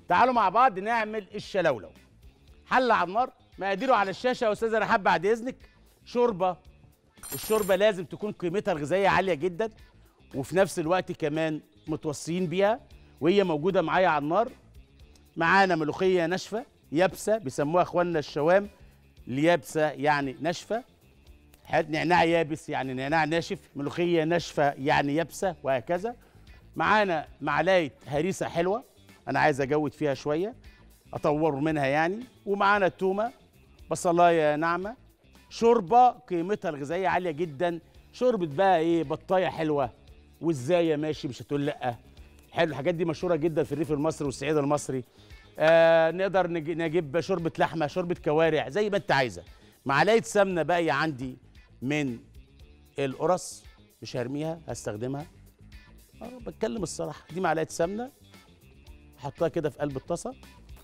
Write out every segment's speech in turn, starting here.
تعالوا مع بعض نعمل الشلولو حله على النار مقاديره على الشاشه يا استاذه رحاب بعد اذنك شوربه الشوربه لازم تكون قيمتها الغذائيه عاليه جدا وفي نفس الوقت كمان متوصيين بيها وهي موجوده معايا على النار معانا ملوخيه ناشفه يابسه بيسموها اخواننا الشوام اليابسه يعني ناشفه حد نعناع يابس يعني نعناع ناشف ملوخيه ناشفه يعني يابسه وهكذا معانا معلقه هريسه حلوه انا عايز اجود فيها شويه اطور منها يعني ومعانا تومه بصلايه ناعمه شوربه قيمتها الغذائيه عاليه جدا شوربه بقى ايه بطايه حلوه وازاي ماشي مش هتقول لا حلو الحاجات دي مشهوره جدا في الريف المصري والصعيد المصري آه نقدر نج- نجيب شوربه لحمه شوربه كوارع زي ما انت عايزه معلقه سمنه باقيه عندي من القرص مش هرميها هستخدمها اه بتكلم الصراحه دي معلقه سمنه احطها كده في قلب الطاسه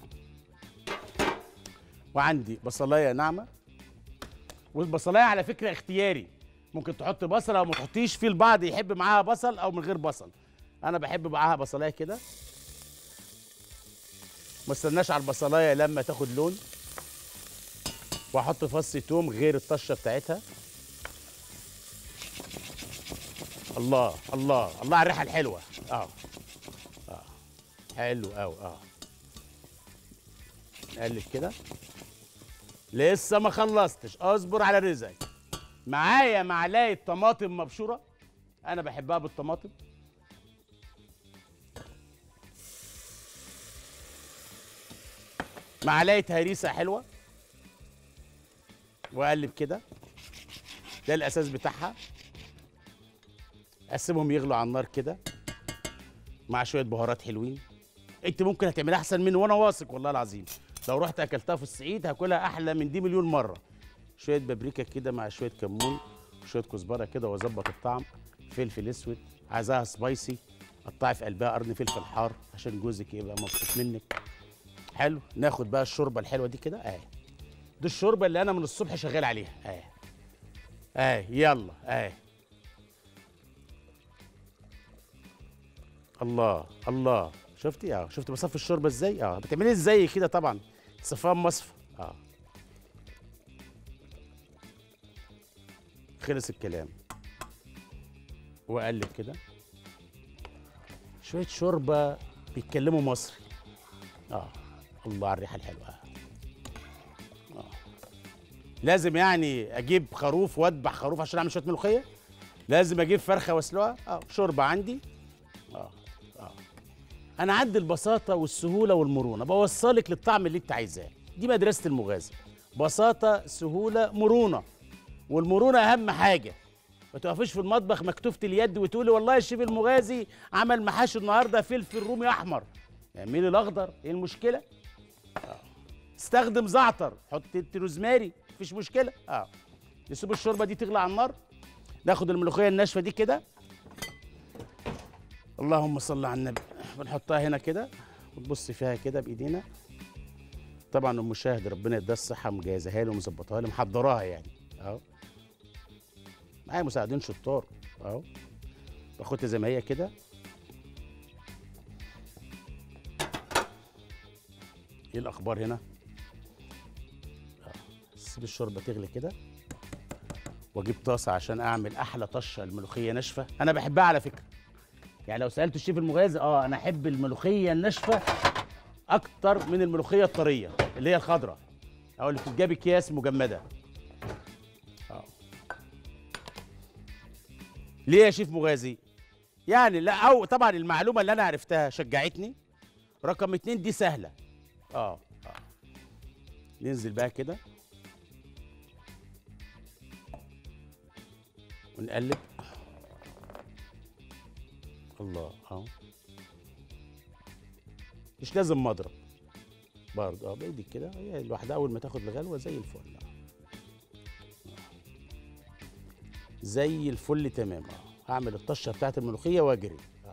وعندي بصلايه ناعمه والبصلايه على فكره اختياري ممكن تحط بصل او ما تحطيش في البعض يحب معاها بصل او من غير بصل انا بحب معاها بصلايه كده ما استناش على البصلايه لما تاخد لون واحط فص توم غير الطشه بتاعتها الله الله الله على الريحه الحلوه اه اه حلو قوي اه نقلب كده لسه ما خلصتش اصبر على رزقك معايا معلقه طماطم مبشوره انا بحبها بالطماطم معلقه هريسه حلوه واقلب كده ده الاساس بتاعها اسيبهم يغلوا على النار كده مع شويه بهارات حلوين انت ممكن هتعملها احسن مني وانا واثق والله العظيم لو رحت اكلتها في الصعيد هاكلها احلى من دي مليون مره شويه بابريكا كده مع شويه كمون وشويه كزبره كده واظبط الطعم فلفل اسود عايزاها سبايسي قطعي في قلبها قرن فلفل حار عشان جوزك يبقى مبسوط منك حلو ناخد بقى الشوربه الحلوه دي كده اهي دي الشوربه اللي انا من الصبح شغال عليها اهي اهي يلا اهي الله الله شفتي اه شفت بصفي الشوربه ازاي اه بتعملي ازاي كده طبعا صفان مصفى اه خلص الكلام واقلب كده شويه شوربه بيتكلموا مصري اه الله على الريحه الحلوه آه. آه. لازم يعني اجيب خروف واذبح خروف عشان اعمل شويه ملوخيه لازم اجيب فرخه واسلقها اه شوربه عندي اه اه انا عندي البساطه والسهوله والمرونه بوصلك للطعم اللي انت عايزاه دي مدرسه المغازي بساطه سهوله مرونه والمرونه اهم حاجه ما تقفيش في المطبخ مكتوفه اليد وتقولي والله الشيف المغازي عمل محاشي النهارده فلفل رومي احمر اعملي الاخضر ايه المشكله آه. استخدم زعتر حط انت روزماري مفيش مشكله اه نسيب الشوربه دي تغلي على النار ناخد الملوخيه الناشفه دي كده اللهم صل على النبي بنحطها هنا كده وتبص فيها كده بايدينا طبعا ام شاهد ربنا يديها الصحه مجهزاها لي ومظبطاها لي محضراها يعني اهو معايا مساعدين شطار اهو باخدها زي ما هي كده ايه الاخبار هنا آه. سيب الشوربه تغلي كده واجيب طاسه عشان اعمل احلى طشه الملوخيه ناشفه انا بحبها على فكره يعني لو سالت الشيف المغازي اه انا احب الملوخيه الناشفه اكتر من الملوخيه الطريه اللي هي الخضراء او اللي بتتجاب اكياس مجمده اه ليه يا شيف مغازي يعني لا او طبعا المعلومه اللي انا عرفتها شجعتني رقم اتنين دي سهله اه اه ننزل بقى كده ونقلب الله اهو مش لازم مضرب برضه اه بايدك كده هي لوحدها اول ما تاخد الغلوه زي الفل آه. آه. زي الفل تمام اه هعمل الطشه بتاعت الملوخيه واجري اه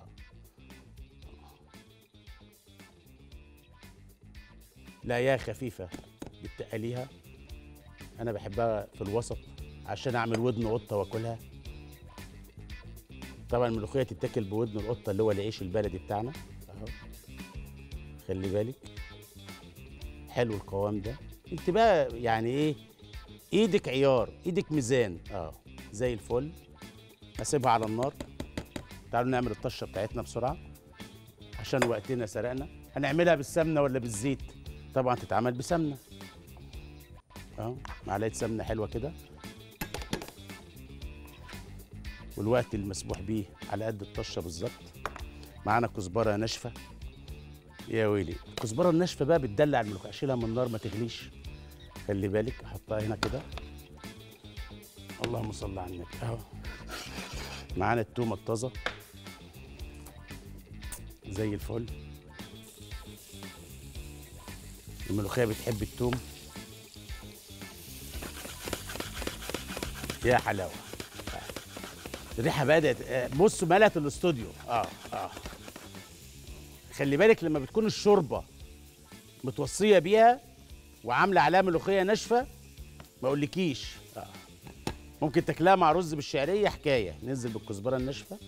لا يا خفيفه بتقليها انا بحبها في الوسط عشان اعمل ودن قطه واكلها طبعا الملوخيه تتاكل بودن القطه اللي هو العيش البلدي بتاعنا اهو خلي بالك حلو القوام ده انت بقى يعني ايه ايدك عيار ايدك ميزان اه زي الفل اسيبها على النار تعالوا نعمل الطشه بتاعتنا بسرعه عشان وقتنا سرقنا هنعملها بالسمنه ولا بالزيت طبعا تتعمل بسمنه اه معلقه سمنه حلوه كده والوقت المسموح بيه على قد الطشه بالظبط معانا كزبره ناشفه يا ويلي الكزبره الناشفه بقى بتدلع الملوخيه اشيلها من النار ما تغليش خلي بالك احطها هنا كده اللهم صل على النبي اهو معانا التومه الطازه زي الفل الملوخيه بتحب التوم يا حلاوه الريحه بدات آه، بصوا ملت الاستوديو اه اه خلي بالك لما بتكون الشوربه متوصيه بيها وعامله عليها ملوخيه ناشفه ما اقولكيش آه. ممكن تاكلها مع رز بالشعريه حكايه ننزل بالكزبره الناشفه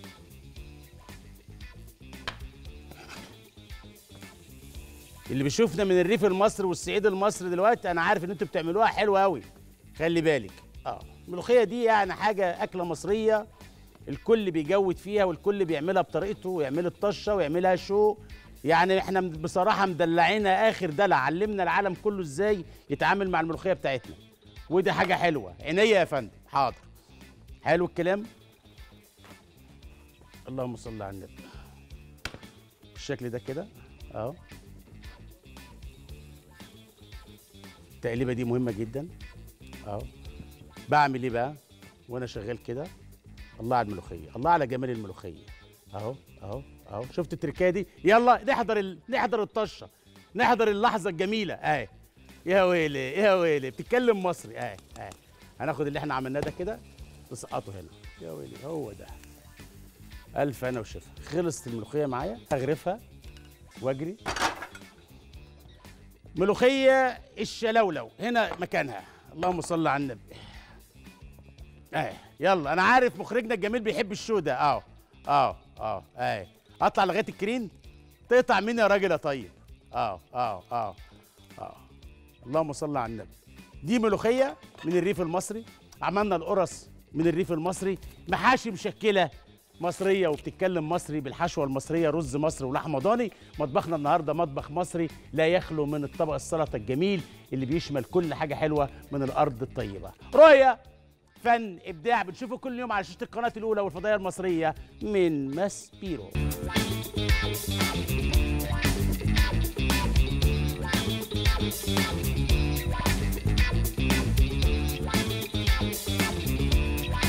اللي بيشوفنا من الريف المصري والصعيد المصري دلوقتي انا عارف ان انتوا بتعملوها حلوه قوي خلي بالك اه الملوخيه دي يعني حاجه اكله مصريه الكل بيجود فيها والكل بيعملها بطريقته ويعمل الطشه ويعملها شو يعني احنا بصراحه مدلعينا اخر دلع علمنا العالم كله ازاي يتعامل مع الملوخيه بتاعتنا ودي حاجه حلوه عينيا يا فندم حاضر حلو الكلام اللهم صل على النبي بالشكل ده كده اهو التقليبه دي مهمه جدا اهو بعمل ايه بقى وانا شغال كده الله على الملوخيه الله على جمال الملوخيه اهو اهو اهو شفت التركيه دي يلا نحضر ال... نحضر الطشه نحضر اللحظه الجميله اهي يا ويلي يا ويلي بتتكلم مصري اهي اهي هناخد اللي احنا عملناه ده كده نسقطه هنا يا ويلي هو ده الف انا وشفا خلصت الملوخيه معايا هغرفها واجري ملوخيه الشلولو هنا مكانها اللهم صل على النبي اهي يلا انا عارف مخرجنا الجميل بيحب الشو ده اه اه اه اهي اطلع لغايه الكرين تقطع مين يا راجل يا طيب اه اه اه اه اللهم صل على النبي دي ملوخيه من الريف المصري عملنا القرص من الريف المصري محاشي مشكله مصريه وبتتكلم مصري بالحشوه المصريه رز مصري ولحمه ضاني مطبخنا النهارده مطبخ مصري لا يخلو من الطبق السلطه الجميل اللي بيشمل كل حاجه حلوه من الارض الطيبه رؤيه فن ابداع بنشوفه كل يوم على شاشه القناه الاولى والفضائيه المصريه من ماس بيرو